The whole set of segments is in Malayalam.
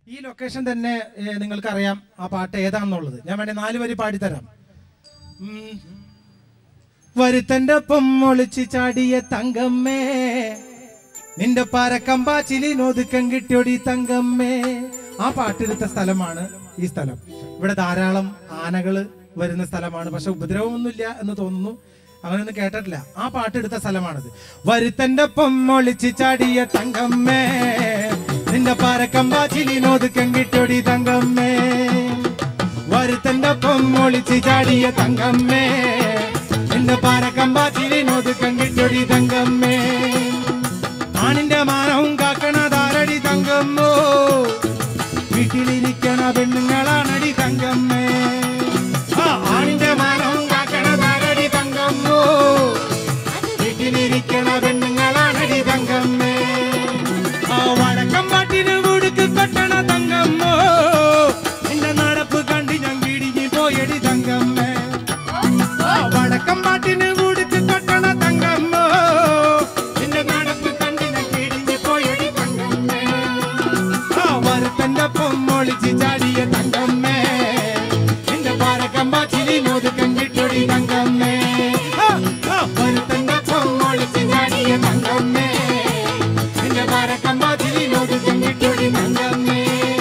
ഈ ലൊക്കേഷൻ തന്നെ ഏ, നിങ്ങൾക്കറിയാം ആ പാട്ട് ഏതാണെന്നുള്ളത് ഞാൻ വേണേ നാല് വരി പാടിത്തരാം ഉം. വരുത്തന്റെ ഒപ്പം ഒളിച്ച് ചാടിയ തങ്കമ്മേ നിന്റെ പാരക്കമ്പാച്ചിലി നോതുക്കം കിട്ടിയൊടി തങ്കമ്മേ ആ പാട്ടെടുത്ത സ്ഥലമാണ് ഈ സ്ഥലം ഇവിടെ ധാരാളം ആനകള് വരുന്ന സ്ഥലമാണ് പക്ഷെ ഉപദ്രവമൊന്നുമില്ല എന്ന് തോന്നുന്നു അങ്ങനെയൊന്നും കേട്ടിട്ടില്ല ആ പാട്ടെടുത്ത സ്ഥലമാണിത് വരുത്തന്റെ ഒപ്പം ഒളിച്ച് ചാടിയ തങ്കമ്മേ നിന്റെ പാരക്കമ്പാച്ചിലി നോതുക്കം കിട്ടിയൊടി തങ്കമ്മേ വരുത്തന്റെ ഒപ്പം ഒളിച്ച് ചാടിയ തങ്കമ്മേ നിന്റെ പാരക്കമ്പാച്ചിലി നോതുക്കം കിട്ടിയൊടി തങ്കമ്മേ ആണിന്റെ മാനവും കാക്കണ താരടി തങ്കമ്മോ വീട്ടിലിരിക്കണ പെണ്ണുങ്ങളാണടി തങ്കമ്മേ ആ, ആണിന്റെ മാനവും കാക്കണ താരടി തങ്കമ്മോ വീട്ടിലിരിക്കണ പെണ്ണുങ്ങളാണടി തങ്കമ്മേ ആ വടക്കം പാട്ടിന് കൊടുക്ക് കട്ടണ തങ്കമ്മോ നിന്റെ നടപ്പ് കണ്ട് ഞാൻ കിടിഞ്ഞു പോയടി തങ്കമ്മേ ആ വടക്കം പാട്ടിന് കൊടുക്ക് കട്ടണ തങ്കമ്മോ നിന്റെ നടപ്പ് കണ്ട് ഞാൻ കിടിഞ്ഞു പോയടി തങ്കമ്മേ ആ വരുത്തന്റെ പൊമ്മൊളിച്ച് ചാടിയ തങ്കമ്മേ നിന്റെ പാരക്കമ്പാച്ചിരി നോതുക്കം കിട്ടൊടി തങ്കമ്മേ ആ, ആ, വരുത്തന്റെ പൊമ്മൊളിച്ച് ചാടിയ തങ്കമ്മേ നിന്റെ പാരക്കമ്പാച്ചിരി നോതുക്കം കിട്ടൊടി തങ്കമ്മേ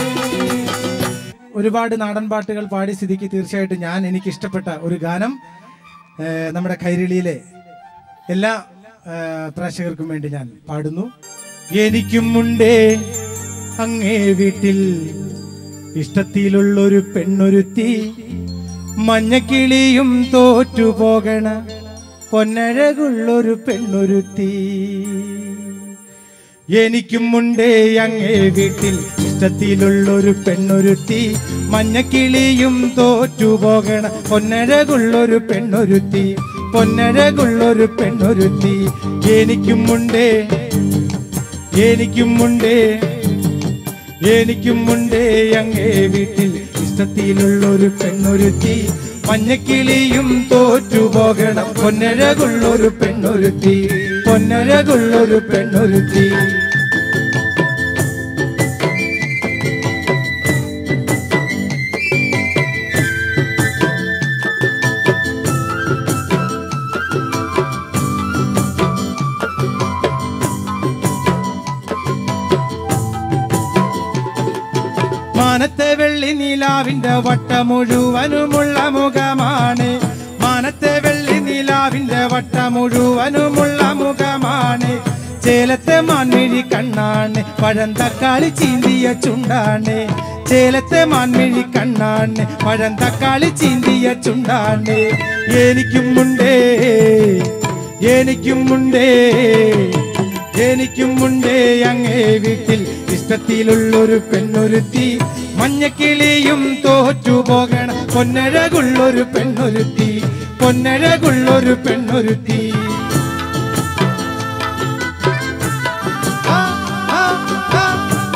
ഒരുപാട് നാടൻ പാട്ടുകൾ പാടി സ്ഥിതിക്ക് തീർച്ചയായിട്ടും ഞാൻ എനിക്ക് ഇഷ്ടപ്പെട്ട ഒരു ഗാനം ഏഹ്, നമ്മുടെ കൈരളിയിലെ എല്ലാ ഏഹ്, പ്രേക്ഷകർക്കും വേണ്ടി ഞാൻ പാടുന്നു എനിക്കും ഉണ്ടേ അങ്ങേ വീട്ടിൽ ഇഷ്ടത്തിലുള്ളൊരു പെണ്ണൊരുത്തി മഞ്ഞക്കിളിയും തോറ്റുപോകണ പൊന്നഴകുള്ളൊരു പെണ്ണൊരുത്തി എനിക്കും ഉണ്ടേ അങ്ങേ വീട്ടിൽ ഇഷ്ടത്തിലുള്ളൊരു പെണ്ണൊരുത്തി മഞ്ഞക്കിളിയും തോറ്റുപോകണ പൊന്നഴകുള്ളൊരു പെണ്ണൊരുത്തി പൊന്നഴകുള്ളൊരു പെണ്ണൊരുത്തി എനിക്കും ഉണ്ടേ എനിക്കും ഉണ്ടേ എനിക്കും ഉണ്ടേ അങ്ങേ വീട്ടിൽ ഇഷ്ടത്തിലുള്ളൊരു പെണ്ണൊരുത്തി മഞ്ഞക്കിളിയും തോറ്റുപോകണം പൊന്നഴകുള്ളൊരു പെണ്ണൊരുത്തി പൊന്നഴകുള്ളൊരു പെണ്ണൊരുത്തി മാനത്തെ വെള്ളി നീലാവിന്റെ വട്ട മുഴുവനുമുള്ള മുഖമാണ് മാനത്തെ വെള്ളി നീലാവിന്റെ വട്ട മുഴുവനുമുള്ള മുഖമാണ് ചേലത്തെ മാൻമിഴി കണ്ണാണ് പഴം തക്കാളി ചീന്തിയ ചുണ്ടാണ് ചേലത്തെ മാൻമിഴി കണ്ണാണ് പഴം തക്കാളി ചീന്തിയ ചുണ്ടാണ് എനിക്കും ഉണ്ടേ എനിക്കും ഉണ്ടേ എനിക്കും ഉണ്ടേ അങ്ങേ വീട്ടിൽ ഇഷ്ടത്തിലുള്ളൊരു പെണ്ണൊരുത്തി മഞ്ഞക്കിളിയും തോറ്റുപോകണ പൊന്നഴകുള്ളൊരു പെണ്ണൊരുത്തി പൊന്നഴകുള്ളൊരു പെണ്ണൊരുത്തി ആ, ആ, ആ.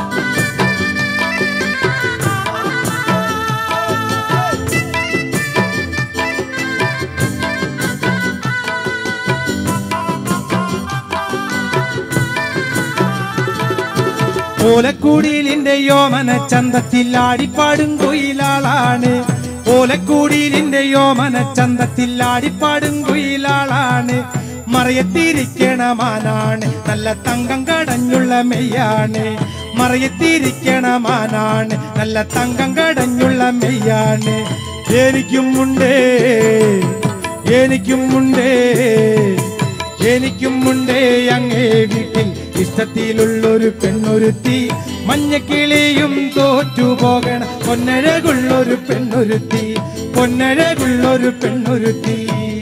ഓലക്കൂടിയിലിന്റെ യോമന ചന്തത്തിൽ ആടിപ്പാടും കുയിലാളാണ് ഓലക്കൂടിയിലിന്റെ യോമന ചന്തത്തിൽ ആടിപ്പാടും കുയിലാളാണ് മറയത്തിരിക്കണ മാനാണ് നല്ല തങ്കം കടഞ്ഞുള്ള മെയ്യാണ് മറയത്തിരിക്കണ മാനാണ് നല്ല തങ്കം കടഞ്ഞുള്ള മെയ്യാണ് എനിക്കും ഉണ്ടേ എനിക്കും ഉണ്ടേ എനിക്കും ഉണ്ടേ അങ്ങേ വീട്ടിൽ ഇഷ്ടത്തിലുള്ളൊരു പെണ്ണൊരുത്തി മഞ്ഞക്കിളിയും തോറ്റുപോകണ പൊന്നഴകുള്ളൊരു പെണ്ണൊരുത്തി പൊന്നഴകുള്ളൊരു പെണ്ണൊരുത്തി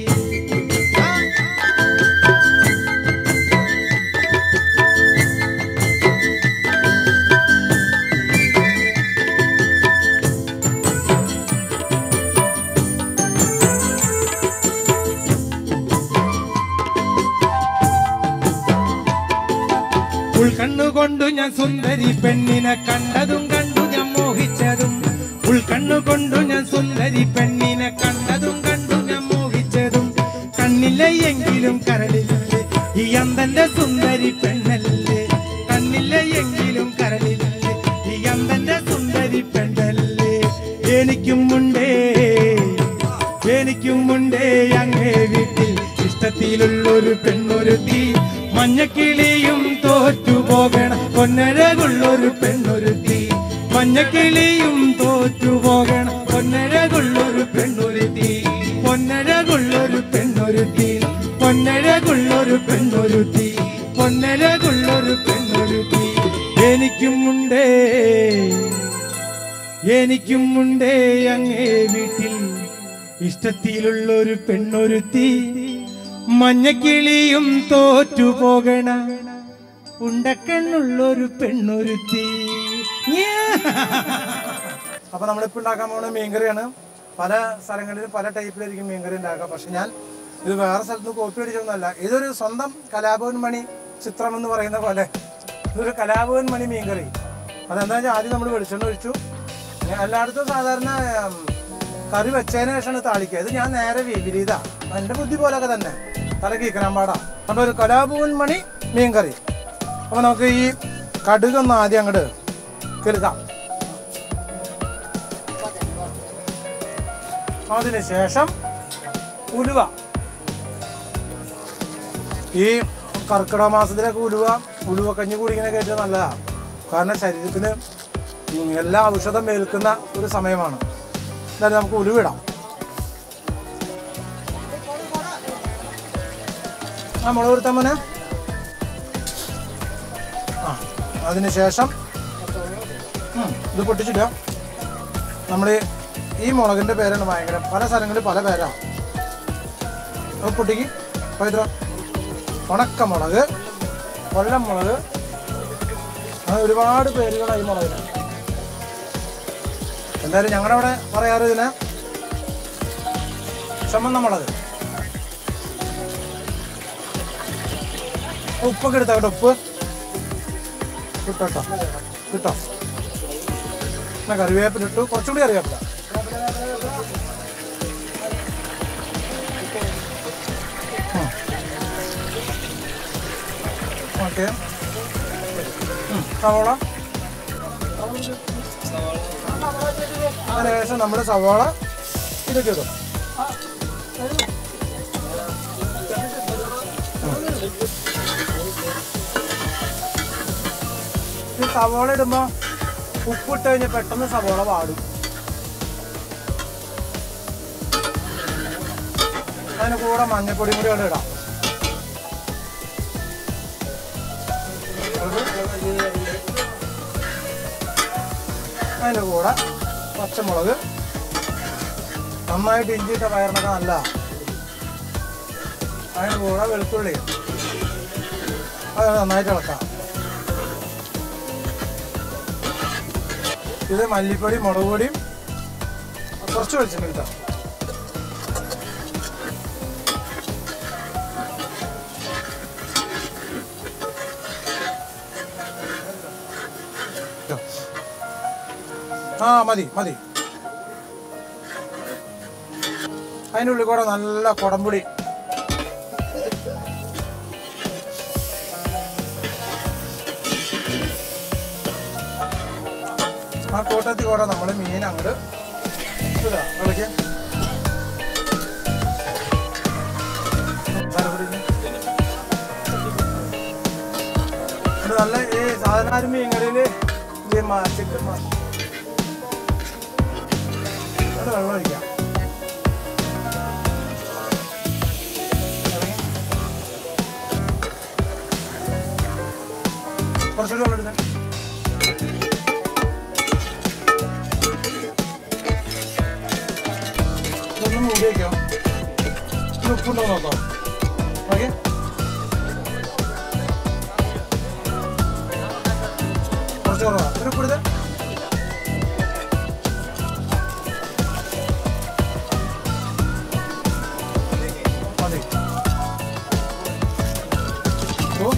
ഉൾക്കണ്ണുകൊണ്ടു ഞാൻ സുന്ദരി പെണ്ണിനെ കണ്ടതും കണ്ടു ഞാൻ മോഹിച്ചതും ഉൾക്കണ്ണുകൊണ്ടു ഞാൻ സുന്ദരി പെണ്ണിനെ കണ്ടതും കണ്ടു ഞാൻ മോഹിച്ചതും കണ്ണില്ല എങ്കിലും കരളില്ലേ ഈ അന്തന്റെ സുന്ദരി പെണ്ണല്ലേ കണ്ണില്ല എങ്കിലും കരളില്ലേ ഈ അന്തന്റെ സുന്ദരി പെണ്ണല്ലേ എനിക്കും ഉണ്ടേ എനിക്കും ഉണ്ടേ അങ്ങേ വീട്ടിൽ ഇഷ്ടത്തിലുള്ളൊരു പെണ്ണൊരുത്തി മഞ്ഞക്കിളിയും തോറ്റു പോകണം പൊന്നഴകുള്ളൊരു പെണ്ണൊരുത്തി മഞ്ഞക്കിളിയും തോറ്റു പോകണം പൊന്നഴകുള്ളൊരു പെണ്ണൊരുത്തി പൊന്നഴകുള്ളൊരു പെണ്ണൊരുത്തി പൊന്നഴകുള്ളൊരു പെണ്ണൊരുത്തി പൊന്നഴകുള്ളൊരു പെണ്ണൊരുത്തി എനിക്കും ഉണ്ടേ എനിക്കും ഉണ്ടേ അങ്ങേ വീട്ടിൽ ഇഷ്ടത്തിലുള്ളൊരു പെണ്ണൊരുത്തി മഞ്ഞക്കിളിയും തോറ്റു പോകണ ഉണ്ടക്കണ്ണുള്ളൊരു പെണ്ണൊരുത്തി അപ്പൊ നമ്മളിപ്പോ ഉണ്ടാക്കാൻ പോകുന്ന മീൻകറിയാണ് പല സ്ഥലങ്ങളിലും പല ടൈപ്പിലായിരിക്കും മീൻകറി ഉണ്ടാക്കുക പക്ഷെ ഞാൻ ഇത് വേറെ സ്ഥലത്ത് നിന്ന് കോപ്പി അടിച്ചൊന്നുമല്ല ഇതൊരു സ്വന്തം കലാഭവൻ മണി ചിത്രം എന്ന് പറയുന്ന പോലെ ഇതൊരു കലാഭവൻ മണി മീൻകറി അതെന്താ വെച്ചാൽ ആദ്യം നമ്മൾ വെളിച്ചെണ്ണ ഒഴിച്ചു ഞാൻ എല്ലായിടത്തും സാധാരണ ഉം, കറി വെച്ചതിന് ശേഷമാണ് താളിക്കുക ഇത് ഞാൻ നേരെ വിപരീത എൻ്റെ ബുദ്ധി പോലൊക്കെ തന്നെ തല കീക്കണം പാടാ അപ്പോൾ ഒരു കലാഭവൻ മണി മീൻകറി അപ്പോൾ നമുക്ക് ഈ കടുകൊന്ന് ആദ്യം അങ്ങോട്ട് കിളുക്കാം അതിന് ശേഷം ഉലുവ ഈ കർക്കിടക മാസത്തിലൊക്കെ ഉലുവ ഉലുവ കഞ്ഞി കുടിക്കുന്നതൊക്കെ ഏറ്റവും നല്ലതാണ് കാരണം ശരീരത്തിന് ഉം എല്ലാ ഔഷധം ഏൽക്കുന്ന ഒരു സമയമാണ് എന്തായാലും നമുക്ക് ഉലുവിടാം ആ മുളക് കൊടുത്താൽ മോനെ ആ അതിന് ശേഷം ഉം, ഇത് പൊട്ടിച്ചിടുക നമ്മൾ ഈ മുളകിൻ്റെ പേരാണ് ഭയങ്കര പല സ്ഥലങ്ങളിൽ പല പേരാണ് അത് പൊട്ടിക്ക് പൈത്ര ഉണക്കമുളക് കൊല്ലം മുളക് അങ്ങനെ ഒരുപാട് പേരുകളായി മുളകിന് എന്തായാലും ഞങ്ങളുടെ അവിടെ പറയാറ് ഇതിന് ചുമന്ന മുളക് ഉപ്പൊക്കെ എടുത്താ കേട്ടോ ഉപ്പ് കിട്ടോ കിട്ടോ എന്നാ കറിവേപ്പില ഇട്ടു കുറച്ചുകൂടി കറിവേപ്പില ഓക്കെ സവോള അതിനുശേഷം നമ്മുടെ സവാള ഇതൊക്കെ ഇടും ഈ സവാള ഇടുമ്പോ ഉപ്പിട്ട് കഴിഞ്ഞാൽ പെട്ടെന്ന് സവാള വാടും അതിന് കൂടെ മഞ്ഞപ്പൊടിയും കൂടി അവിടെ ഇടാം അതിൻ്റെ കൂടെ പച്ചമുളക് നന്നായിട്ട് ഇഞ്ചിയിട്ട പയറിനൊക്കെ നല്ല അതിൻ്റെ കൂടെ വെളുത്തുള്ളി അത് നന്നായിട്ട് ഇളക്കാം ഇത് മല്ലിപ്പൊടി മുളക് പൊടിയും കുറച്ച് വെളിച്ചെണ്ണ കിട്ടാം ആ മതി മതി അതിൻ്റെ ഉള്ളിൽ കൂടെ നല്ല കുടംപുളി ആ കൂട്ടത്തിൽ കൂടെ നമ്മൾ മീൻ അങ്ങോട്ട് ഇതാ കളിക്ക് ഇത് നല്ല ഈ സാധാരണ മീൻ കറിയിൽ ഈ മ- ചിക്കൻ മ- അത് വെള്ളം ഒഴിക്കാം കുറച്ചുകൂടി വെള്ളം എടുത്തേ ഇതൊന്ന് മൂടി വയ്ക്കാം ഇത് ഉപ്പുണ്ടോ നോക്കാം ഓക്കെ കുറച്ച് കുറവാ ഒരു ഉപ്പിടുത്തേ മതി ഓ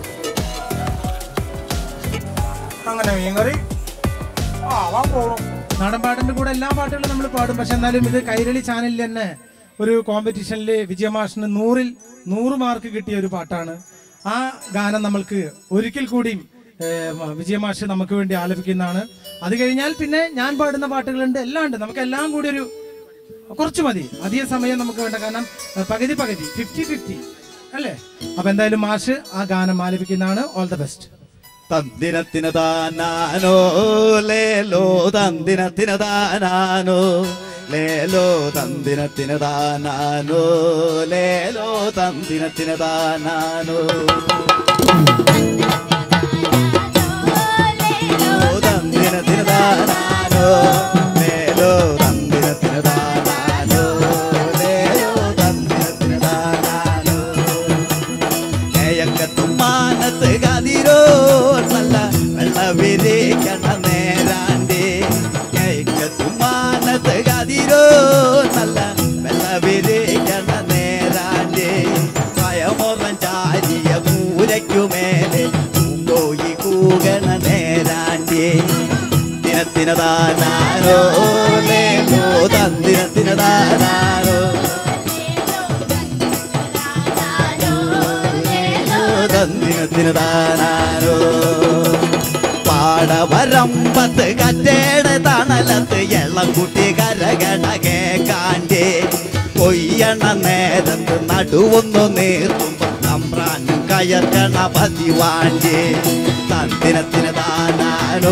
അങ്ങനെ മീൻകറി ആവാൻ പോകണം നാടൻ പാട്ടിന്റെ കൂടെ എല്ലാ പാട്ടുകളും നമ്മൾ പാടും പക്ഷെ എന്നാലും ഇത് കൈരളി ചാനലിൽ തന്നെ ഒരു കോമ്പറ്റീഷനിൽ വിജയമാഷിന് നൂറിൽ നൂറ് മാർക്ക് കിട്ടിയ ഒരു പാട്ടാണ് ആ ഗാനം നമ്മൾക്ക് ഒരിക്കൽ കൂടിയും ഏഹ്, വിജയമാഷ് നമുക്ക് വേണ്ടി ആലപിക്കുന്നതാണ് അത് കഴിഞ്ഞാൽ പിന്നെ ഞാൻ പാടുന്ന പാട്ടുകളുണ്ട് എല്ലാം ഉണ്ട് നമുക്ക് എല്ലാം കൂടി ഒരു കുറച്ച് മതി അധിക സമയം നമുക്ക് വേണ്ട കാരണം ഏഹ്, പകുതി പകുതി ഫിഫ്റ്റി ഫിഫ്റ്റി അല്ലേ അപ്പൊ എന്തായാലും മാഷ് ആ ഗാനം ആലപിക്കുന്നതാണ് ഓൾ ദ ബെസ്റ്റ് തന്തിനത്തിന് താനാനോ ലേലോ തന്തിനത്തിന് താനാനോ ലേലോ തന്തിനത്തിന് താനാനോ ലേലോ തന്തിനത്തിന് താനാനോ തന്തിനത്തിന് താനാനോ ലേലോ തന്തിനത്തിന് താനാനോ ലേലോ തന്തിനത്തിന് താനാനോ കേയക്കത്തും മാനത്ത് കതിരോ നല്ല വെള്ളവിരിക്കണ നേരാണ്ടേ കേയക്കത്തും മാനത്ത് കതിരോ നല്ല വെള്ളവിരിക്കണ നേരാണ്ടേ സ്വയമുറം ചാരിയ മൂലയ്ക്കുമേലെ പൂങ്കോയി കൂകണ നേരാണ്ടേ ദിനത്തിനതാനാരോ ലേലോ തന്തിനത്തിനതാനാരോ തന്തിനത്തിന് താനാരോ പാടവരമ്പത്ത് കറ്റേടെ തണലത്ത് എള്ളംകുട്ടി കരകട കേക്കാണ്ടേ കൊയ്യണ നേരത്ത് നടുവൊന്നു നീർത്തുമ്പോ തമ്പ്രാനും കയർക്കണ പതിവാണ്ടേ തന്തിനത്തിന് താനാരോ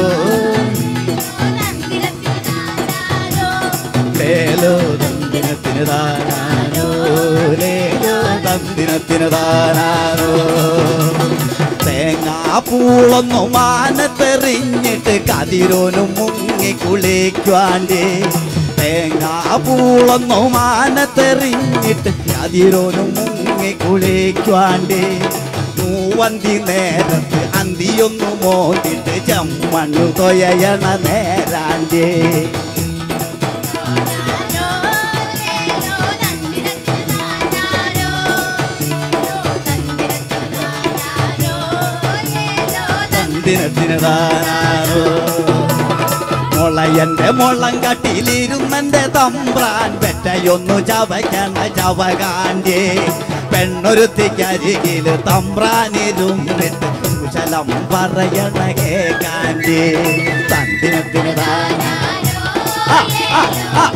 ലേലോ തന്തിനത്തിന് താനാരോ ലേലോ തന്തിനത്തിന് താനാരോ തേങ്ങാപ്പൂളൊന്നു മാനത്തെറിഞ്ഞിട്ട് കതിരോനും മുങ്ങി കുളിക്കുവാണ്ടേ തേങ്ങാപ്പൂളൊന്നു മാനത്തെറിഞ്ഞിട്ട് കതിരോനും മുങ്ങി കുളിക്കുവാണ്ടേ മൂവന്തി നേരത്ത് അന്തിയൊന്നു മോണ്ടിട്ട് ചമ്മണ്ണു തൊയയണ നേരാണ്ടേ തന്തിനത്തിന് താനാരോ മുളയന്റെ മുള്ളം കട്ടിലിരുന്നെന്റെ തമ്പ്രാൻ പെറ്റയൊന്നു ചവയ്ക്കണ ചവകാണ്ടേ പെണ്ണൊരുത്തിക്കരികില് തമ്പ്രാനിരുന്നിട്ട് കുശലം പറയണ കേക്കാണ്ടേ തന്തിനത്തിന് താനാരോ ആ, ആ, ആ.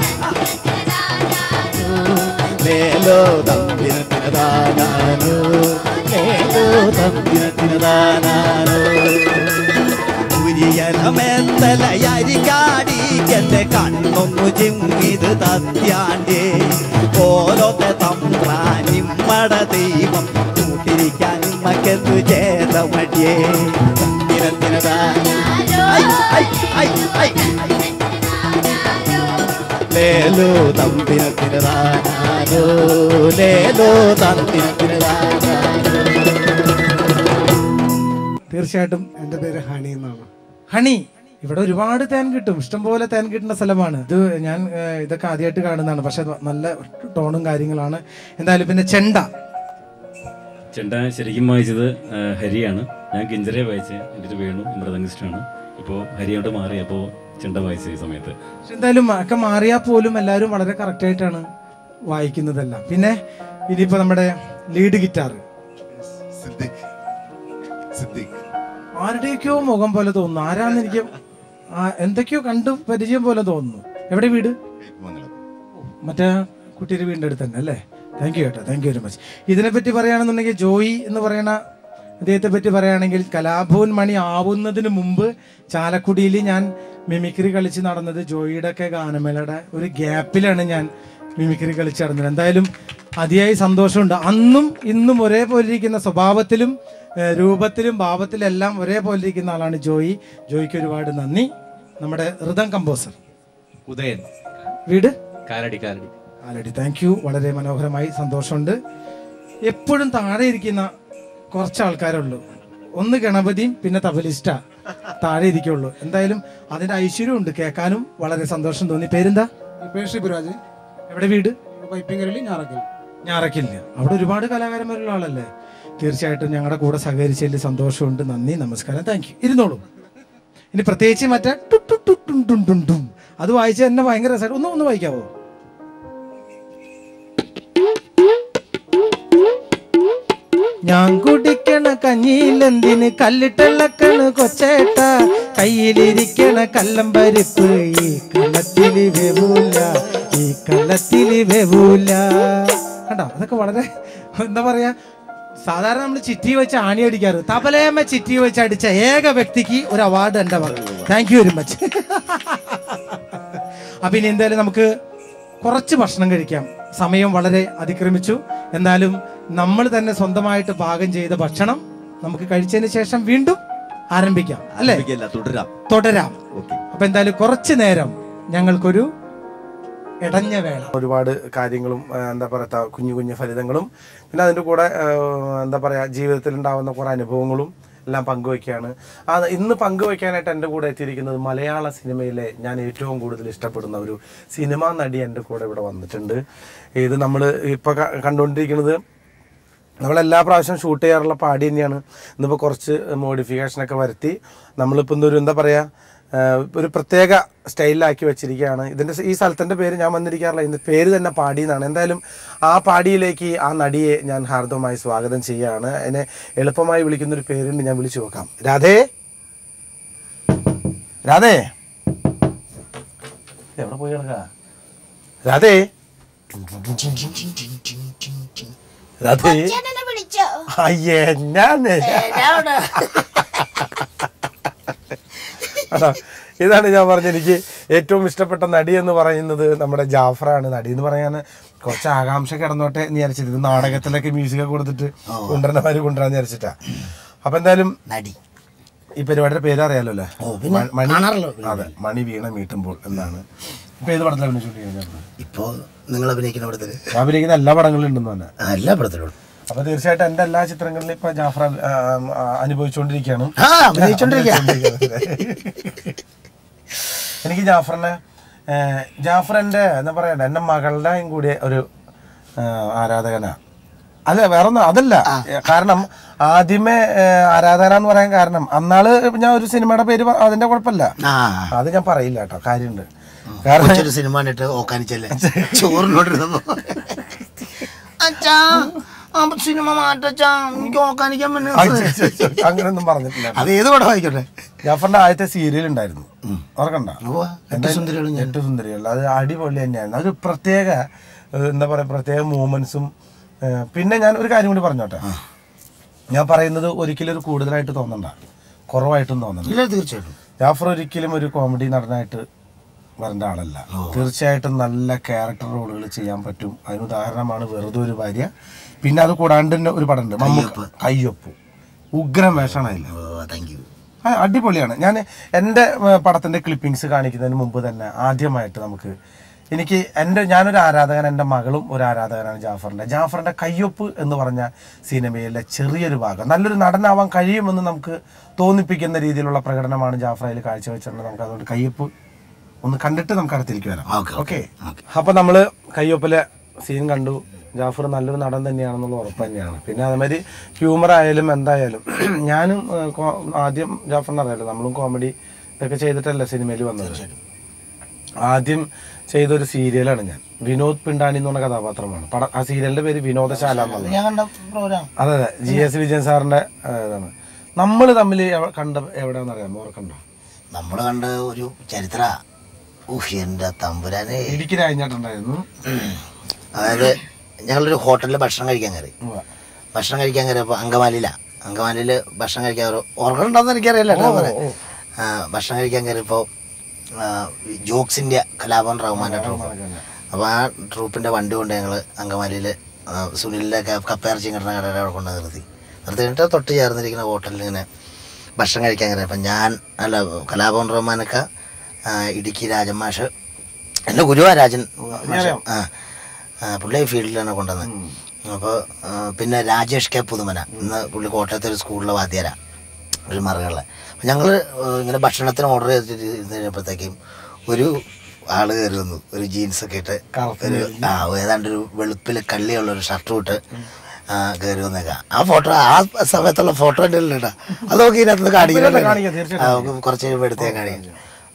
ലേലോ തന്തിനത്തിന് താനാരോ ലേലോ തന്തിനത്തിന് താനാരോ ഉരിയലമെത്തലയരിക്കാടിക്കെന്റെ കണ്ണൊന്നു ചിമ്മിത് തത്യാണ്ടേ ഓരോത്തെ തമ്പ്രാനിമ്മട ദൈവം കൂട്ടിരിക്കാൻ ഉമ്മക്കെന്തു ചേതമടിയേ ദിനത്തിന് ലേലോ തമ്പിനത്തിന് താനാരോ ലേലോ തമ്പിനത്തിന് താനാരോ തീർച്ചയായിട്ടും എൻ്റെ പേര് ഹണി എന്നാണ് ഹണി ഇവിടെ ഒരുപാട് തേൻ കിട്ടും ഇഷ്ടംപോലെ തേൻ കിട്ടുന്ന സ്ഥലമാണ് ഇത് ഞാൻ ഏഹ്, ഇതൊക്കെ ആദ്യമായിട്ട് കാണുന്നതാണ് പക്ഷെ അത് നല്ല ടോണും കാര്യങ്ങളാണ് എന്തായാലും പിന്നെ ചെണ്ട ചെണ്ട ശരിക്കും വായിച്ചത് ആ, ഹരിയാണ് ഞാൻ കിഞ്ചറെ വായിച്ച് എൻ്റെ ഒരു വേണു മൃദംഗിസ്റ്റാണ് ഇപ്പോൾ ഹരിയോട്ട് മാറി അപ്പോൾ ചെണ്ട വായിച്ച ഈ സമയത്ത് പക്ഷെ എന്തായാലും ഒക്കെ മാറിയാൽ പോലും എല്ലാവരും വളരെ കറക്റ്റ് ആയിട്ടാണ് വായിക്കുന്നതെല്ലാം പിന്നെ ഇനിയിപ്പോ നമ്മുടെ ലീഡ് ഗിറ്റാർ സിദ്ദിഖ് സിദ്ദിഖ് ആരുടെയൊക്കെയോ മുഖം പോലെ തോന്നുന്നു ആരാന്ന് എനിക്ക് ആ, എന്തൊക്കെയോ കണ്ടു പരിചയം പോലെ തോന്നുന്നു എവിടെ വീട് മംഗളം മറ്റേ കുട്ടിയുടെ വീടിൻ്റെ അടുത്ത് തന്നെ അല്ലേ താങ്ക് യു കേട്ടോ താങ്ക് യു വെരി മച്ച് ഇതിനെപ്പറ്റി പറയുകയാണെന്നുണ്ടെങ്കിൽ ജോയി എന്ന് പറയുന്ന അദ്ദേഹത്തെ പറ്റി പറയുകയാണെങ്കിൽ കലാഭവൻ മണി ആവുന്നതിന് മുമ്പ് ചാലക്കുടിയിൽ ഞാൻ മിമിക്രി കളിച്ച് നടന്നത് ജോയിയുടെ ഒക്കെ ഗാനമേളയുടെ ഒരു ഗ്യാപ്പിലാണ് ഞാൻ മിമിക്രി കളിച്ച് നടന്നത് എന്തായാലും അതിയായി സന്തോഷമുണ്ട് അന്നും ഇന്നും ഒരേപോലെ ഇരിക്കുന്ന സ്വഭാവത്തിലും ഏഹ്, രൂപത്തിലും ഭാവത്തിലും എല്ലാം ഒരേപോലെ ഇരിക്കുന്ന ആളാണ് ജോയി ജോയിക്ക് ഒരുപാട് നന്ദി നമ്മുടെ ഋതം കമ്പോസർ ഉദയൻ വീട് കാലടി കാലടി ആലടി താങ്ക് യു വളരെ മനോഹരമായി സന്തോഷമുണ്ട് എപ്പോഴും താഴെ ഇരിക്കുന്ന കുറച്ച് ആൾക്കാരുള്ളൂ ഒന്ന് ഗണപതിയും പിന്നെ തബലിസ്റ്റ താഴെ ഇരിക്കുള്ളൂ എന്തായാലും അതിന്റെ ഐശ്വര്യം ഉണ്ട് കേൾക്കാനും വളരെ സന്തോഷം തോന്നി പേരെന്താ പേര് ഷിബുരാജ് എവിടെ വീട് പൈപ്പിങ്കരലി ഞാറക്കൽ ഞാറക്കില്ല അവിടെ ഒരുപാട് കലാകാരന്മാരുള്ള ആളല്ലേ തീർച്ചയായിട്ടും ഞങ്ങളുടെ കൂടെ സഹകരിച്ചതിൽ സന്തോഷമുണ്ട് നന്ദി നമസ്കാരം താങ്ക് യു ഇരുന്നോളൂ ഇനി പ്രത്യേകിച്ച് മറ്റേ ടു ടു ടു ടും ടും ടും ടും അത് വായിച്ച എന്നെ ഭയങ്കര രസമായിട്ട് ഒന്ന് ഒന്ന് വായിക്കാവോ ഞാൻ കുടിക്കണ കഞ്ഞിയിലെന്തിന് കല്ലിട്ടിളക്കണ് കൊച്ചേട്ട കയ്യിലിരിക്കണ കല്ലം പരിപ്പ് ഈ കള്ളത്തില് വെവൂല ഈ കള്ളത്തില് വെവൂല കണ്ടോ അതൊക്കെ വളരെ എന്താ പറയാ സാധാരണ നമ്മൾ ചിറ്റി വെച്ച് ആണി അടിക്കാറ് തബലേമ ചിറ്റി വെച്ച് അടിച്ച ഏക വ്യക്തിക്ക് ഒരു അവാർഡ് എൻ്റെ താങ്ക് യു വെരി മച്ച് അപ്പൊ ഇനി എന്തായാലും നമുക്ക് കുറച്ച് ഭക്ഷണം കഴിക്കാം സമയം വളരെ അതിക്രമിച്ചു എന്നാലും നമ്മൾ തന്നെ സ്വന്തമായിട്ട് പാകം ചെയ്ത ഭക്ഷണം നമുക്ക് കഴിച്ചതിന് ശേഷം വീണ്ടും ആരംഭിക്കാം അല്ലേ ആരംഭിക്കല്ല, തുടരാം തുടരാം ഓക്കെ അപ്പൊ എന്തായാലും കുറച്ച് നേരം ഞങ്ങൾക്കൊരു ഇടഞ്ഞ വേള ഒരുപാട് കാര്യങ്ങളും ആ, എന്താ പറയുക കുഞ്ഞു കുഞ്ഞു ഫലിതങ്ങളും പിന്നെ അതിൻ്റെ കൂടെ ആ, എന്താ പറയുക ജീവിതത്തിൽ ഉണ്ടാവുന്ന കുറേ അനുഭവങ്ങളും എല്ലാം പങ്കുവയ്ക്കുകയാണ് ആ ഇന്ന് പങ്കുവയ്ക്കാനായിട്ട് എൻ്റെ കൂടെ എത്തിയിരിക്കുന്നത് മലയാള സിനിമയിലെ ഞാൻ ഏറ്റവും കൂടുതൽ ഇഷ്ടപ്പെടുന്ന ഒരു സിനിമാ നടി എൻ്റെ കൂടെ ഇവിടെ വന്നിട്ടുണ്ട് ഇത് നമ്മൾ ഇപ്പോൾ കണ്ടുകൊണ്ടിരിക്കുന്നത് നമ്മളെല്ലാ പ്രാവശ്യം ഷൂട്ട് ചെയ്യാറുള്ള പാടി തന്നെയാണ് ഇന്നിപ്പോൾ കുറച്ച് മോഡിഫിക്കേഷനൊക്കെ വരുത്തി നമ്മളിപ്പോൾ ഇന്നൊരു എന്താ പറയുക ഒരു പ്രത്യേക സ്റ്റൈലിലാക്കി വെച്ചിരിക്കുകയാണ് ഇതിൻ്റെ ഈ സ്ഥലത്തിൻ്റെ പേര് ഞാൻ വന്നിരിക്കാറില്ല ഇതിൻ്റെ പേര് തന്നെ പാടി എന്നാണ് എന്തായാലും ആ പാടിയിലേക്ക് ആ നടിയെ ഞാൻ ഹാർദവമായി സ്വാഗതം ചെയ്യുകയാണ് അതിനെ എളുപ്പമായി വിളിക്കുന്നൊരു പേരുണ്ട് ഞാൻ വിളിച്ചു നോക്കാം രാധേ രാധേ എവിടെ പോയി കിടക്കാ രാധേ രാധേ ചേട്ടനെ വിളിച്ചോ അയ്യേ ഞാൻ ആണോ? ഇതാണ് ഞാൻ പറഞ്ഞ എനിക്ക് ഏറ്റവും ഇഷ്ടപ്പെട്ട നടി എന്ന് പറയുന്നത് നമ്മുടെ ജാഫറാണ് നടി എന്ന് പറയാൻ കുറച്ച് ആകാംക്ഷ കിടന്നോട്ടെ എന്ന് വിചാരിച്ചിട്ട് ഇത് നാടകത്തിലൊക്കെ മ്യൂസിക് കൊടുത്തിട്ട് കൊണ്ടുവരണമാര് കൊണ്ടുവരാന്ന് വിചാരിച്ചിട്ടാ അപ്പൊ എന്തായാലും നടി ഈ പരിപാടിയുടെ പേര് അറിയാലോ അല്ലേ പിന്നെ മ- മണി കാണാറുള്ളൂ. അതെ മണി വീണ മീട്ടുമ്പോൾ എന്നാണ് ഇപ്പൊ ഏത് പടത്തിലാണ് ഷൂട്ട് ചെയ്യുന്നത് ഇപ്പോ നിങ്ങൾ അഭിനയിക്കുന്ന പടത്തില് ഞാൻ അഭിനയിക്കുന്ന എല്ലാ പടങ്ങളിലും ഉണ്ടെന്ന് തന്നെ ആ, എല്ലാ പടത്തിലും അപ്പൊ തീർച്ചയായിട്ടും എന്റെ എല്ലാ ചിത്രങ്ങളിലും ഇപ്പൊ ജാഫർ ആ, ആ, അനുഭവിച്ചുകൊണ്ടിരിക്കുകയാണ് ആ അഭിനയിച്ചോണ്ടിരിക്കുക എനിക്ക് ജാഫറിനെ ഏ, ജാഫർ എൻ്റെ എന്താ പറയണ്ട എൻ്റെ മകളുടെയും കൂടി ഒരു ആ, ആരാധകനാ അല്ല വേറൊന്നും അതല്ല ഏ, കാരണം ആദ്യമേ ഏ, ആരാധന എന്ന് പറയാൻ കാരണം അന്നാള് ഞാൻ ഒരു സിനിമയുടെ പേര് പ- അതിന്റെ കുഴപ്പമില്ല ആ അത് ഞാൻ പറയില്ല കേട്ടോ കാര്യമുണ്ട് കാരണം കൊച്ചൊരു സിനിമ കണ്ടിട്ട് ഓക്കാനിച്ചല്ലേ ചോറിനോട്ടിരുന്നപ്പോ അച്ഛാ ആ സിനിമ മാറ്റച്ചാ എനിക്ക് ഓക്കാനിക്കാൻ ആ, പറ്റുന്ന ശ്ശെ, ശ്ശെ, ശ്ശെ, അങ്ങനെയൊന്നും പറഞ്ഞിട്ടില്ല അത് ഏത് പടം ആയിക്കോട്ടെ ജാഫറിന്റെ ആദ്യത്തെ സീരിയൽ ഉണ്ടായിരുന്നു ഓർക്കണ്ട ഉവ്വ, എട്ട് സുന്ദരികളും ഞാൻ. എട്ട് സുന്ദരികൾ അത് അടിപൊളി തന്നെയായിരുന്നു അതൊരു പ്രത്യേക ഏഹ്, എന്താ പറയാ പ്രത്യേക മൂമെന്റ്സും പിന്നെ ഞാൻ ഒരു കാര്യം കൂടി പറഞ്ഞോട്ടെ ഞാൻ പറയുന്നത് ഒരിക്കലും ഒരു കൂടുതലായിട്ട് തോന്നണ്ട കുറവായിട്ടും തോന്നണ്ട ഇല്ല തീർച്ചയായിട്ടും ജാഫർ ഒരിക്കലും ഒരു കോമഡി നടനായിട്ട് വരേണ്ട ആളല്ല തീർച്ചയായിട്ടും നല്ല ക്യാരക്ടർ റോളുകൾ ചെയ്യാൻ പറ്റും അതിന് ഉദാഹരണമാണ് വെറുതെ ഒരു ഭാര്യ പിന്നെ അത് കൂടാണ്ട് തന്നെ ഒരു പടമുണ്ട് മമ്മൂക്ക കയ്യൊപ്പ് ഉഗ്രം വേഷമാണ് അതിൽ ഓ താങ്ക് യു ആ, അടിപൊളിയാണ് ഞാൻ എൻ്റെ പടത്തിൻ്റെ ക്ലിപ്പിങ്സ് കാണിക്കുന്നതിന് മുമ്പ് തന്നെ ആദ്യമായിട്ട് നമുക്ക് എനിക്ക് എൻ്റെ ഞാനൊരു ആരാധകൻ എൻ്റെ മകളും ഒരു ആരാധകനാണ് ജാഫറിൻ്റെ ജാഫറിൻ്റെ കയ്യൊപ്പ് എന്ന് പറഞ്ഞ സിനിമയിലെ ചെറിയൊരു ഭാഗം നല്ലൊരു നടനാവാൻ കഴിയുമെന്ന് നമുക്ക് തോന്നിപ്പിക്കുന്ന രീതിയിലുള്ള പ്രകടനമാണ് ജാഫർ അതിൽ കാഴ്ചവെച്ചിട്ടുള്ളത് നമുക്ക് അതുകൊണ്ട് കയ്യൊപ്പ് ഒന്ന് കണ്ടിട്ട് നമുക്ക് അടുത്തിരിക്കും വരാം ഓക്കെ, ഓക്കെ ഓക്കെ. അപ്പോൾ നമ്മൾ കയ്യൊപ്പിലെ സീൻ കണ്ടു ജാഫർ നല്ലൊരു നടൻ തന്നെയാണെന്നുള്ള ഉറപ്പ് തന്നെയാണ് പിന്നെ അതേമാതിരി ഹ്യൂമർ ആയാലും എന്തായാലും ഞാനും ഏഹ്, കോ- ആദ്യം ജാഫറിന് അറിയാലോ നമ്മളും കോമഡി ഇതൊക്കെ ചെയ്തിട്ടല്ലേ സിനിമയിൽ വന്നത് ആദ്യം ചെയ്തൊരു സീരിയലാണ് ഞാൻ വിനോദ് പിണ്ടാണി എന്ന് പറഞ്ഞ കഥാപാത്രമാണ് പട ആ സീരിയലിന്റെ പേര് വിനോദശാല എന്നുള്ളത് ഞാൻ കണ്ട പ്രോഗ്രാം അതെ അതെ ജി എസ് വിജയൻ സാറിന്റെ ആ, ഇതാണ് നമ്മൾ തമ്മിൽ എവ- കണ്ട എവിടെയാണെന്ന് അറിയാമോ ഓർക്കണ്ടോ നമ്മൾ കണ്ട ഒരു ചരിത്ര ഊഹ് എൻ്റെ തമ്പുരാനെ ഇടുക്കി രാജഞ്ഞാട്ടുണ്ടായിരുന്നു അതായത് ഞങ്ങളൊരു ഹോട്ടലിൽ ഭക്ഷണം കഴിക്കാൻ കയറി ഉവ്വ. ഭക്ഷണം കഴിക്കാൻ കയറിയപ്പോൾ അങ്കമാലിയിലാണ് അങ്കമാലിയിൽ ഭക്ഷണം കഴിക്കാൻ കയറി ഓർക്കുന്നുണ്ടോന്ന് എനിക്കറിയില്ല കേട്ടോ അവരെ. ആ, ഭക്ഷണം കഴിക്കാൻ കയറിയപ്പോൾ ജോക്സിൻ്റെ കലാഭവൻ റഹ്മാൻ്റെ ട്രൂപ്പ് അപ്പോൾ ആ ട്രൂപ്പിൻ്റെ വണ്ടി കൊണ്ട് ഞങ്ങൾ അങ്കമാലിയിൽ സുനിലിൻ്റെ കപ്പയിറച്ചി കിട്ടുന്ന കടയുടെ അവിടെ കൊണ്ട് നിർത്തി നിർത്തി കഴിഞ്ഞിട്ട് തൊട്ട് ചേർന്നിരിക്കുന്ന ഹോട്ടലിൽ ഇങ്ങനെ ഭക്ഷണം കഴിക്കാൻ കയറി അപ്പം ഞാൻ അല്ല കലാഭവൻ റഹ്മാനൊക്കെ ആ, ഇടുക്കി രാജമാഷ് എൻ്റെ ഗുരുവാ രാജൻ മാഷ്. ആ ആ, പുള്ളി ഫീൽഡിലാണ് കൊണ്ടുവന്നത് അപ്പോൾ പിന്നെ രാജേഷ് കെ പുതുമന ഇന്ന് പുള്ളി കോട്ടയത്തെ ഒരു സ്കൂളിലെ വാദ്യാര ഒരു മറുകളിലെ അപ്പം ഞങ്ങൾ ഇങ്ങനെ ഭക്ഷണത്തിന് ഓർഡർ ചെയ്തിട്ട് ഇരുന്ന് കഴിഞ്ഞപ്പോഴത്തേക്കും ഒരു ആള് കയറി വന്നു ഒരു ജീൻസ് ഒക്കെ ഇട്ട് ഒരു ആ ഏതാണ്ട് ഒരു വെളുപ്പിൽ കള്ളിയുള്ള ഒരു ഷർട്ട് ഇട്ട് ആ, കയറി വന്നേക്കാം ആ ഫോട്ടോ ആ സമയത്തുള്ള ഫോട്ടോ എൻ്റെ കേട്ടോ അത് നോക്കി ഇതിനകത്ത് കാണിക്കാം, കാണിക്കുന്നുണ്ട് തീർച്ചയായിട്ടും ആ, കുറച്ച് കഴിയുമ്പോൾ എടുത്തേ കാണിക്കാം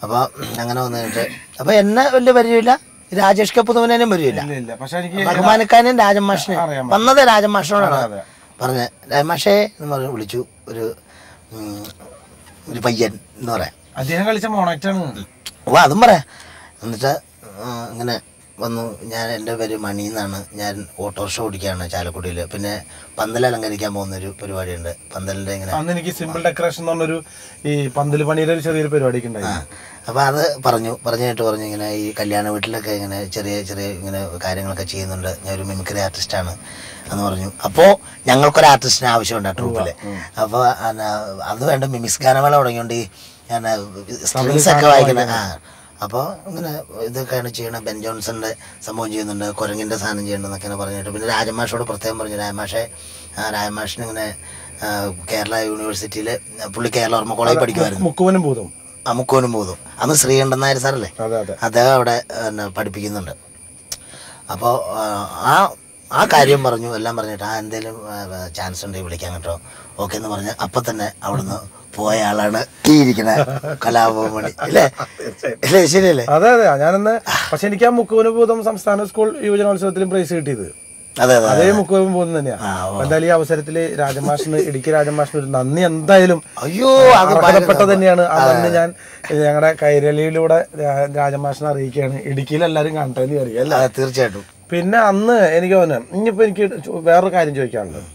അപ്പോൾ അങ്ങനെ വന്നു കഴിഞ്ഞിട്ട് അപ്പോൾ എന്നെ വലിയ പരിചയമില്ല രാജേഷ് കപ്പുതുവനും പരിചയമില്ല ഇല്ല ഇല്ല പക്ഷെ എനിക്ക് ബഹുമാനക്കാരനും രാജമാഷിനെ അറിയാം. വന്നത് രാജമാഷിനോടാണ് അതെ, പറഞ്ഞ് രാജമാഷേ എന്ന് പറഞ്ഞ് വിളിച്ചു ഒരു ഉം, ഒരു പയ്യൻ എന്ന് പറയാം അദ്ദേഹം കളിച്ച മോണക്റ്റാണ് ഓ അതും പറയാം എന്നിട്ട് ആ, ഇങ്ങനെ വന്നു ഞാൻ എൻ്റെ പേര് മണി എന്നാണ് ഞാൻ ഓട്ടോറിക്ഷ ഓടിക്കുകയാണ് ചാലക്കുടിയിൽ പിന്നെ പന്തൽ അലങ്കരിക്കാൻ പോകുന്ന ഒരു പരിപാടിയുണ്ട് പന്തലിൻ്റെ ഇങ്ങനെ അന്ന് എനിക്ക് സിമ്പിൾ ഡെക്കറേഷൻ എന്ന് പറഞ്ഞൊരു ഈ പന്തൽ പണിയുടെ ഒരു ചെറിയൊരു പരിപാടിക്ക് ഉണ്ടായി അപ്പോൾ അത് പറഞ്ഞു പറഞ്ഞിട്ട് പറഞ്ഞു ഇങ്ങനെ ഈ കല്യാണ വീട്ടിലൊക്കെ ഇങ്ങനെ ചെറിയ ചെറിയ ഇങ്ങനെ കാര്യങ്ങളൊക്കെ ചെയ്യുന്നുണ്ട് ഞാൻ ഒരു മിമിക്രി ആർട്ടിസ്റ്റാണ് എന്ന് പറഞ്ഞു അപ്പോൾ ഞങ്ങൾക്കൊരു ആർട്ടിസ്റ്റിന് ആവശ്യമുണ്ട് ആ ട്രൂപ്പിൽ അപ്പോൾ അത് വേണ്ട മിമിക്സ് ഗാനമേള തുടങ്ങിയോണ്ട് ഈ ഞാൻ സ്ട്രിങ്സ് ഒക്കെ വായിക്കുന്ന ആ അപ്പോൾ ഇങ്ങനെ ഇതൊക്കെയാണ് ചെയ്യണത് ബെൻ ജോൺസന്റെ സംഭവം ചെയ്യുന്നുണ്ട് കുരങ്ങിൻ്റെ സാധനം ചെയ്യണമെന്നൊക്കെയാണ് പറഞ്ഞിട്ട് പിന്നെ രാജമാഷോട് പ്രത്യേകം പറഞ്ഞു രാജമാഷെ ആ, രാജമാഷിന് ഇങ്ങനെ ആ, കേരള യൂണിവേഴ്സിറ്റിയിൽ പുള്ളി കേരള ഓർമ്മ കോളേജ് പഠിക്കുമായിരുന്നു മുക്കുവനും ഭൂതം അമുക്കോനും പോകുന്നു അന്ന് ശ്രീകണ്ഠൻ നായർ സാറല്ലേ അതെ അതെ അദ്ദേഹം അവിടെ പിന്നെ പഠിപ്പിക്കുന്നുണ്ട് അപ്പോൾ ആ ആ കാര്യം പറഞ്ഞു എല്ലാം പറഞ്ഞിട്ട് ആ എന്തെങ്കിലും ചാൻസ് ഉണ്ടെങ്കിൽ വിളിക്കാൻ കേട്ടോ ഓക്കെ എന്ന് പറഞ്ഞ് അപ്പം തന്നെ അവിടുന്ന് പോയ ആളാണ് ഈ ഇരിക്കണ കലാഭവമണി അല്ലേ അല്ലേ ശരിയല്ലേ അതെ അതെ ഞാനന്ന് പക്ഷെ എനിക്ക് ആ മുക്കുവന് ഭൂതം സംസ്ഥാന സ്കൂൾ യുവജനോത്സവത്തിലും പ്രൈസ് കിട്ടിയത് അതെ അതെ അതേ മുക്കുവൻ ഭൂതം തന്നെയാ ആ, അപ്പൊ എന്തായാലും ഈ അവസരത്തില് രാജമാഷിന് ഇടുക്കി രാജമാഷിന് ഒരു നന്ദി എന്തായാലും അയ്യോ അത് അർഹതപ്പെട്ട തന്നെയാണ് ആ നന്ദി ഞാൻ ഞങ്ങളുടെ കൈരളിയിലൂടെ രാ- രാജമാഷിനെ അറിയിക്കുകയാണ് ഇടുക്കിയിൽ എല്ലാവരും കാണട്ടെ എന്ന് അറിയാം അല്ലേ അതെ, തീർച്ചയായിട്ടും പിന്നെ അന്ന് എനിക്ക് തോന്നുന്നു ഇനിയിപ്പോ എനിക്ക് ചോ- വേറൊരു കാര്യം ചോദിക്കാനുള്ളത്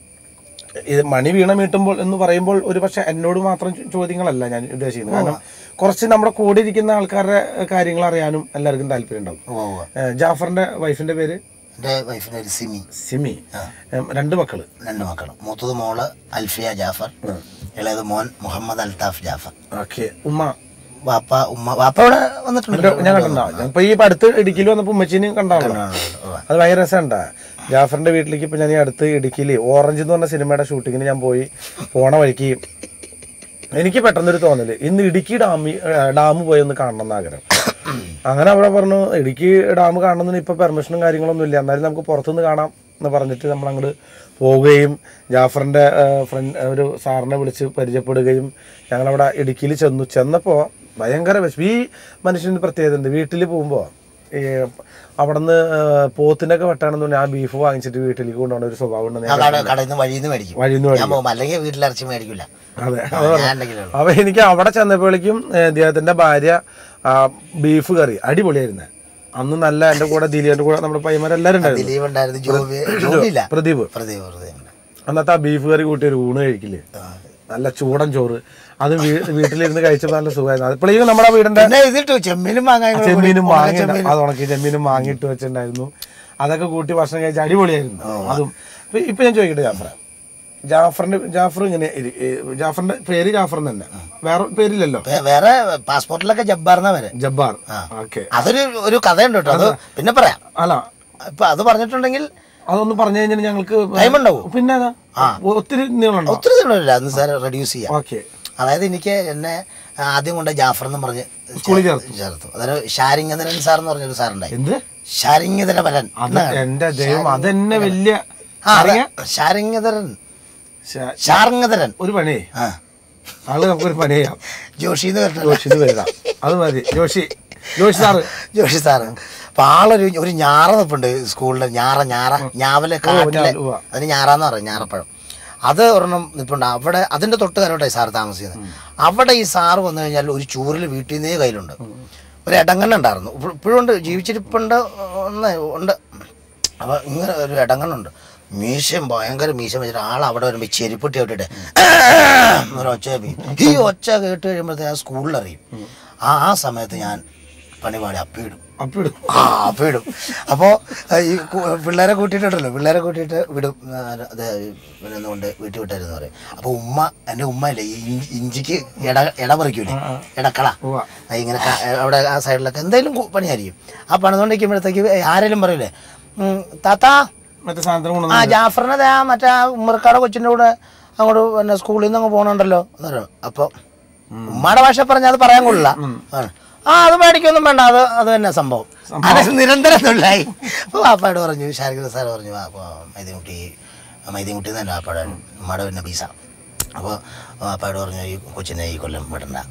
ഇത് മണി വീണ മീട്ടുമ്പോൾ എന്ന് പറയുമ്പോൾ ഒരു പക്ഷെ എന്നോട് മാത്രം ചോ- ചോദ്യങ്ങളല്ല ഞാൻ ഉദ്ദേശിക്കുന്നത് കാരണം കുറച്ച് നമ്മുടെ കൂടെ ഇരിക്കുന്ന ആൾക്കാരുടെ കാര്യങ്ങൾ അറിയാനും എല്ലാവർക്കും താല്പര്യം ഉണ്ടാവും ഓ ഓ. ഏഹ് ജാഫറിന്റെ വൈഫിന്റെ പേര് എൻ്റെ വൈഫിന് ഒരു സിമി സിമി ഏഹ് രണ്ട് മക്കള് രണ്ട് മക്കളും മൂത്തത് മോള് അൽഫിയ ജാഫർ ഇളയത് മോൻ മുഹമ്മദ് അൽത്താഫ് ജാഫർ ഓക്കെ ഉമ്മ വാപ്പ ഉമ്മ വാപ്പ ഇവിടെ വന്നിട്ടുണ്ട് ഞാൻ കണ്ടിട്ടുണ്ടാവും ഇപ്പൊ ഈ ഇപ്പൊ അടുത്ത് ഇടുക്കിയിൽ വന്നപ്പോ ഉമ്മച്ചീനും കണ്ടാണല്ലോ അത് ഭയങ്കര രസമുണ്ടാ ജാഫറിന്റെ വീട്ടിലേക്ക് ഇപ്പൊ ഞാൻ ഈ അടുത്ത് ഇടുക്കിയിൽ ഓറഞ്ച് എന്ന് പറഞ്ഞ സിനിമയുടെ ഷൂട്ടിങ്ങിന് ഞാൻ പോയി പോണ വഴിക്ക് എനിക്ക് പെട്ടെന്നൊരു തോന്നല് ഇന്ന് ഇടുക്കി ഡാമി ഡാം പോയി ഒന്ന് കാണണം എന്ന് ആഗ്രഹം അങ്ങനെ അവിടെ പറഞ്ഞു ഇടുക്കി ഡാം കാണണമെന്ന് ഇപ്പൊ പെർമിഷനും കാര്യങ്ങളൊന്നും ഇല്ല എന്നാലും നമുക്ക് പുറത്തുനിന്ന് കാണാം എന്ന് പറഞ്ഞിട്ട് നമ്മൾ അങ്ങോട്ട് പോവുകയും ജാഫറിന്റെ ഫ്രണ്ട് ഒരു സാറിനെ വിളിച്ച് പരിചയപ്പെടുകയും ഞങ്ങളവിടെ ഇടുക്കിയിൽ ചെന്നു ചെന്നപ്പോൾ ഭയങ്കര വിശപ്പ് ഈ മനുഷ്യന് പ്രത്യേകത ഉണ്ട് വീട്ടിൽ പോകുമ്പോൾ ഈ അവിടുന്ന് പോത്തിനൊക്കെ വെട്ടാണെന്ന് പറഞ്ഞാൽ ആ ബീഫ് വാങ്ങിച്ചിട്ട് വീട്ടിലേക്ക് കൊണ്ടുപോകുന്ന ഒരു സ്വഭാവം ഉണ്ടെന്ന് ഞാൻ ഞാൻ കട കടയിൽ നിന്ന് വഴിയിൽ നിന്ന് മേടിക്കും വഴിയിൽ നിന്ന് ഞാൻ പോകുമ്പോൾ അല്ലെങ്കിൽ വീട്ടിലിറച്ചി മേടിക്കില്ല അതെ ഞാൻ ഉണ്ടെങ്കിലേ ഉള്ളൂ. അപ്പൊ എനിക്ക് അവിടെ ചെന്നപ്പോഴേക്കും ഏഹ്, ഇദ്ദേഹത്തിന്റെ ഭാര്യ ആ, ബീഫ് കറി അടിപൊളിയായിരുന്നു അന്ന് നല്ല എന്റെ കൂടെ ദിലീപിന്റെ കൂടെ നമ്മുടെ പയ്യന്മാരെല്ലാരും ഉണ്ടായിരുന്നു ദിലീപ് ഉണ്ടായിരുന്നു ജോബി ജോബി ഇല്ല പ്രദീപ് പ്രദീപ് പ്രദീപ് ഉണ്ട്. അന്നത്തെ ആ ബീഫ് കറി കൂട്ടി ഒരു ഊണ് കഴിക്കില്ലേ നല്ല ചൂടൻ ചോറ് അത് വീ- വീട്ടിലിരുന്ന് കഴിച്ചപ്പോൾ നല്ല സുഖമായിരുന്നു അതിപ്പോഴേക്കും നമ്മുടെ വീടിന്റെ പിന്നെ ഇതിട്ടു ചെമ്മീനും വാങ്ങാൻ കൂടെ ചെമ്മീനും കൂടി മാങ്ങ ചെമ്മീൻ. അത് ഉണക്കി ചെമ്മീനും മാങ്ങിയിട്ട് വെച്ചിട്ടുണ്ടായിരുന്നു അതൊക്കെ കൂട്ടി ഭക്ഷണം കഴിച്ച് അടിപൊളിയായിരുന്നു അതും ഇപ്പൊ ഇപ്പൊ ഞാൻ ചോദിക്കട്ടെ ജാഫർ ജാഫറിന്റെ ജാഫർ ഇങ്ങനെ ഇരി- ഏ, ജാഫറിന്റെ പേര് ജാഫർ എന്ന് തന്നെ വേറെ പേരില്ലല്ലോ വേ- വേറെ പാസ്പോർട്ടിലൊക്കെ ജബ്ബാർന്ന വരെ ജബ്ബാർ ഓക്കെ അതൊരു ഒരു കഥയുണ്ട് കേട്ടോ അത് പിന്നെ പറയാം അല്ല ഇപ്പൊ അത് പറഞ്ഞിട്ടുണ്ടെങ്കിൽ അതൊന്ന് പറഞ്ഞു കഴിഞ്ഞാൽ ഞങ്ങൾക്ക് Time ഉണ്ടാവോ? പിന്നെ ഏതാ? ഒത്തിരി നീളമുണ്ടോ ഒത്തിരി നീളമില്ല അന്ന് സാർ റെഡ്യൂസ് ചെയ്യാം ഓക്കെ അതായത് എനിക്ക് എന്നെ ആദ്യം കൊണ്ട് ജാഫർ എന്ന് പറഞ്ഞ് സ്കൂളിൽ ചേർത്തു. ചേർത്തു അതായത് ഷാരിംഗധരൻ സാർ എന്ന് പറഞ്ഞൊരു സാറുണ്ടായി എന്ത് ഷാരിംഗധരൻ അത് എന്റെ ദൈവം അതെന്നെ വലിയ ഷാരിംഗധരൻ ശ- ഷാർങ്ങധരൻ ഒരു പണി ആ ആള് നമുക്കൊരു പണി ചെയ്യാം ജോഷി എന്ന് പറഞ്ഞിട്ടുണ്ട് ജോഷിന്ന് വരാം അത് മതി ജോഷി ജോഷി സാറ് ജോഷി സാറ് അപ്പൊ ആളൊരു ഒരു ഞാറ നിപ്പുണ്ട് സ്കൂളിൽ ഞാറ ഞാറ ഞാവല് കാട്ടിലെ ഞാ- ഉവ്വ. അതിന് ഞാറാന്ന് പറയും ഞാറപ്പഴം അത് ഒരെണ്ണം നിപ്പുണ്ട് അവിടെ അതിന്റെ തൊട്ട് കരോട്ടായി സാറ് താമസിക്കുന്നത് അവിടെ ഈ സാറ് വന്നു കഴിഞ്ഞാൽ ഒരു ചൂരിൽ വീട്ടിൽ നിന്നേ കയ്യിലുണ്ട് ഒരു എടങ്ങണ്ണുണ്ടായിരുന്നു ഇപ്പ- ഇപ്പോഴും ഉണ്ട് ജീവിച്ചിരിപ്പുണ്ട് ഒന്ന് ഉണ്ട് അപ്പൊ ഇങ്ങനെ ഒരു എടങ്ങണ്ണുണ്ട് മീശയും ഭയങ്കര മീശ വെച്ചിട്ട് ആൾ അവിടെ വരുമ്പോൾ ചെരുപ്പിട്ടി ഇട്ടിട്ട് ഒരു ഒച്ച കേൾപ്പിക്കും. ഈ ഒച്ച കേട്ട് കഴിയുമ്പോഴത്തേക്ക് ആ സ്കൂളിൽ അറിയും ആ ആ സമയത്ത് ഞാൻ പണിപാടി അപ്പിയിടും അപ്പിടും ആ അപ്പിയിടും അപ്പോൾ ഈ കു- പിള്ളേരെ കൂട്ടിയിട്ടുണ്ടല്ലോ പിള്ളേരെ കൂട്ടിയിട്ട് വിടും ആ, അത് പിന്നെ കൊണ്ട് വീട്ടിൽ വിട്ടായിരുന്നു പറയും അപ്പോൾ ഉമ്മ എൻ്റെ ഉമ്മയില്ലേ ഈ ഇഞ്ചി- ഇഞ്ചിക്ക് ഇട ഇട പറിക്കൂലേ ഇടക്കള ഉവ്വ. ആ, ഇങ്ങനെ ക- അവിടെ ആ സൈഡിലൊക്കെ എന്തെങ്കിലും കു- പണിയായിരിക്കും ആ പണിതുകൊണ്ടിരിക്കുമ്പോഴത്തേക്ക് ആരെങ്കിലും പറയില്ലേ ഉം, താത്താ മറ്റേ സാധനം ആ കൊണ്ടുവന്ന് ജാഫറിനെ ദേ ആ മറ്റേ ആ ഉമ്മർക്കാട് കൊച്ചിൻ്റെ കൂടെ അങ്ങോട്ട് പിന്നെ സ്കൂളിൽ നിന്ന് അങ്ങ് പോകണുണ്ടല്ലോ എന്ന് പറയും അപ്പോൾ ഉമ്മയുടെ ഭാഷ പറഞ്ഞാൽ അത് പറയാൻ കൊള്ളില്ല ആണ്. ആ അത് മേടിക്കൊന്നും വേണ്ട അത് അത് തന്നെ സംഭവം അത് നിരന്തരം തൊഴിലായി അപ്പോൾ വാപ്പാട് പറഞ്ഞു ശാരീരിക സാർ പറഞ്ഞു അപ്പോൾ മൈദൻകുട്ടി മൈദൻകുട്ടി തന്നെ വാപ്പാട് ഉമ്മയുടെ പിന്നെ പീസ അപ്പോൾ വാപ്പാട് പറഞ്ഞു ഈ കൊച്ചിനെ ഈ കൊല്ലം വിടണ്ട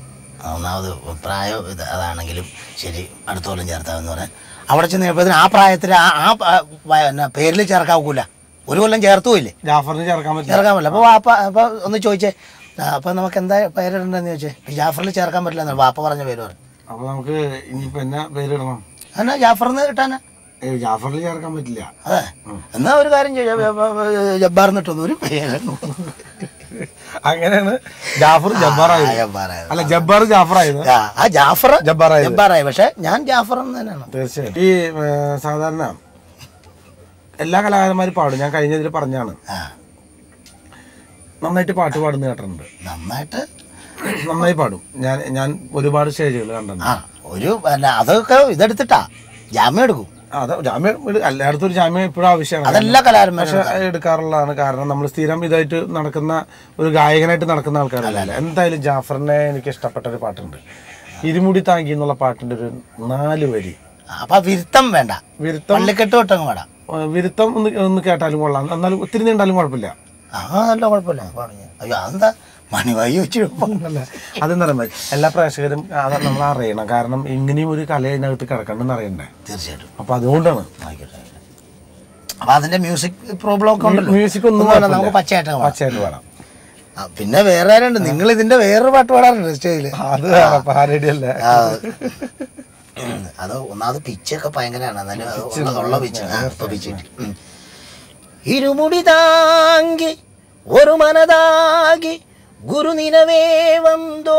ഒന്നാമത് പ്രായം ഇത് അതാണെങ്കിലും ശരി അടുത്ത കൊല്ലം ചേർത്താമെന്ന് പറയാൻ അവിടെ ചെന്ന് കഴിയുമ്പോഴത്തേന് ആ പ്രായത്തിൽ ആ ആ പ- വ- എന്നാ പേരിൽ ചേർക്കാൻ ഒക്കില്ല ഒരു കൊല്ലം ചേർത്തുമില്ലേ ജാഫറിന് ചേർക്കാൻ പറ്റില്ല ചേർക്കാൻ പറ്റില്ല അപ്പോൾ വാപ്പ അപ്പോൾ ഒന്ന് ചോദിച്ചേ അപ്പോൾ നമുക്ക് എന്താ പേരിടണ്ടെന്ന് ചോദിച്ചേ ജാഫറിൽ ചേർക്കാൻ പറ്റില്ല എന്ന് വാപ്പ പറഞ്ഞ പേര് പറഞ്ഞു അപ്പൊ നമുക്ക് ഇനിയിപ്പോ എന്നാ പേരിടണം എന്നാ ജാഫറിന്ന് കിട്ടാനാ ഏ, ജാഫറിൽ ചേർക്കാൻ പറ്റില്ല അതെ എന്നാ ഒരു കാര്യം ചെയ്യാം ജബ്ബാർ എന്നിട്ടൊന്നും ഒരു പേരാണ് അങ്ങനെയാണ് ജാഫർ ജബ്ബാറായത് ആ, ജബ്ബാറായത്. അല്ല ജബ്ബാർ ജാഫറായത് ആ, ആ ജാഫർ ജബ്ബാറായത്. ജബ്ബാറായി പക്ഷെ ഞാൻ ജാഫർ എന്ന് തന്നെയാണ് തീർച്ചയായും ഈ ഏ, സാധാരണ എല്ലാ കലാകാരന്മാരും പാടും ഞാൻ കഴിഞ്ഞ ഇതിൽ പറഞ്ഞാണ് ആ നന്നായിട്ട് പാട്ട് പാടുന്ന കേട്ടിട്ടുണ്ട് നന്നായിട്ട് നന്നായി പാടും ഞാൻ ഞാൻ ഒരുപാട് സ്റ്റേജുകൾ കണ്ടിട്ടുണ്ട് ആ ഒരു അല്ല അതൊക്കെ ഇതെടുത്തിട്ടാ ജാമ്യം എടുക്കും ആ, അത് ജാമ്യം എടു- എല്ലായിടത്തും ഒരു ജാമ്യം ഇപ്പോഴും ആവശ്യമാണ് അതെല്ലാ കലാകാരന്മാരും പക്ഷെ എടുക്കാറുള്ളതാണ് കാരണം നമ്മൾ സ്ഥിരം ഇതായിട്ട് നടക്കുന്ന ഒരു ഗായകനായിട്ട് നടക്കുന്ന ആൾക്കാരല്ല എന്തായാലും ജാഫറിനെ എനിക്ക് ഇഷ്ടപ്പെട്ട ഒരു പാട്ടുണ്ട് ഇരുമുടി താങ്കി എന്നുള്ള പാട്ടിന്റെ ഒരു നാല് വരി അപ്പൊ വിരുത്തം വേണ്ട വിരുത്തം പള്ളിക്കെട്ട് തൊട്ടങ്ങ് വേണ്ട ആ, വിരുത്തം ഒന്ന് ഒന്ന് കേട്ടാലും കൊള്ളാം എന്നാലും ഒത്തിരി നീണ്ടാലും കുഴപ്പമില്ല ആ നല്ല കുഴപ്പമില്ല പറഞ്ഞു അയ്യോ അതെന്താ മണിവായി വെച്ചു അല്ല അതെന്താ പറയുക എല്ലാ പ്രേക്ഷകരും അത് നമ്മൾ അറിയണം കാരണം ഇങ്ങനെയും ഒരു കല അതിനകത്ത് കിടക്കണ്ടെന്ന് അറിയണ്ടേ തീർച്ചയായിട്ടും അപ്പൊ അതുകൊണ്ടാണ് ആയിക്കോട്ടെ ആയിക്കോട്ടെ. അപ്പൊ അതിന്റെ മ്യൂസിക് പ്രോബ്ലം ഒക്കെ ഉണ്ടല്ലോ മ്യൂസിക് ഒന്നും ഒന്നും വേണ്ട, കുഴപ്പമില്ല. നമുക്ക് പച്ചയായിട്ട് പാടാം. പച്ചയായിട്ട് പാടാം ആ, പിന്നെ വേറെ ആരുണ്ട് നിങ്ങൾ ഇതിന്റെ വേറൊരു പാട്ട് പാടാറുണ്ട് സ്റ്റേജില് അത് പാരഡി അല്ലേ ആ, ഉം, അത് ഒന്നാമത് പിച്ചൊക്കെ ഭയങ്കരമാണ് എന്നാലും അത് ഉള്ള- ഉള്ള പിച്ച് ആ, ഇപ്പൊ പിച്ച് കിട്ടി. ഉം. ഇരുമുടി താങ്കി ഒരു മനതാകി ഗുരു നിലവേ വന്തോ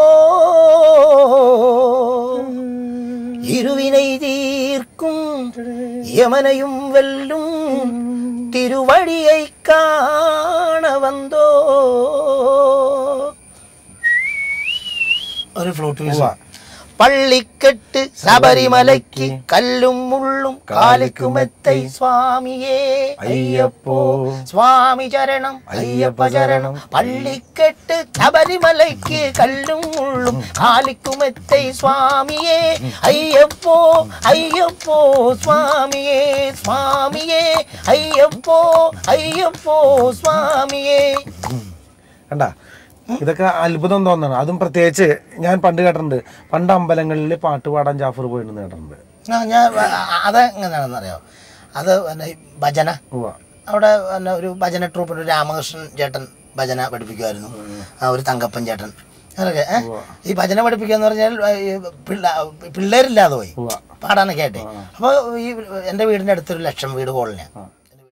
ഇരുവിனை തീർക്കും യമനയും വെല്ലും തിരുവഴിயை കാണ വന്തോ ഒരു ഫ്ലൂട്ട് പള്ളിക്കെട്ട് ശബരിമലയ്ക്ക് കല്ലും മുള്ളും കാലിക്കുമെത്തൈ സ്വാമിയേ അയ്യപ്പോ സ്വാമി ചരണം അയ്യപ്പ ചരണം പള്ളിക്കെട്ട് ശബരിമലയ്ക്ക് കല്ലും മുള്ളും കാലിക്കുമെത്തൈ സ്വാമിയേ അയ്യപ്പോ അയ്യപ്പോ സ്വാമിയേ സ്വാമിയേ അയ്യപ്പോ അയ്യപ്പോ സ്വാമിയേ കണ്ട ഇതൊക്കെ അത്ഭുതം തോന്നണം അതും പ്രത്യേകിച്ച് ഞാൻ പണ്ട് കേട്ടിട്ടുണ്ട് പണ്ട് അമ്പലങ്ങളിൽ പാട്ട് പാടാൻ ജാഫർ പോയിട്ടുണ്ട് കേട്ടിട്ടുണ്ട് ആ, ഞാൻ അത് എങ്ങനെയാണെന്ന് അറിയാം അത് പിന്നെ ഈ ഭജന ഉവ്വ. അവിടെ പിന്നെ ഒരു ഭജന ട്രൂപ്പ് ഒരു രാമകൃഷ്ണൻ ചേട്ടൻ ഭജന പഠിപ്പിക്കുമായിരുന്നു ആ ഒരു തങ്കപ്പൻ ചേട്ടൻ അങ്ങനെയൊക്കെ ഏ? ഈ ഭജന പഠിപ്പിക്കുക എന്ന് പറഞ്ഞാൽ ആ, ഈ പിള്ള- പിള്ളേരില്ലാതെ പോയി ഉവ്വ. പാടാനൊക്കെ ആയിട്ട് അപ്പോൾ ഈ എൻ്റെ വീടിൻ്റെ അടുത്തൊരു ലക്ഷം വീട് കോളനിയാണ്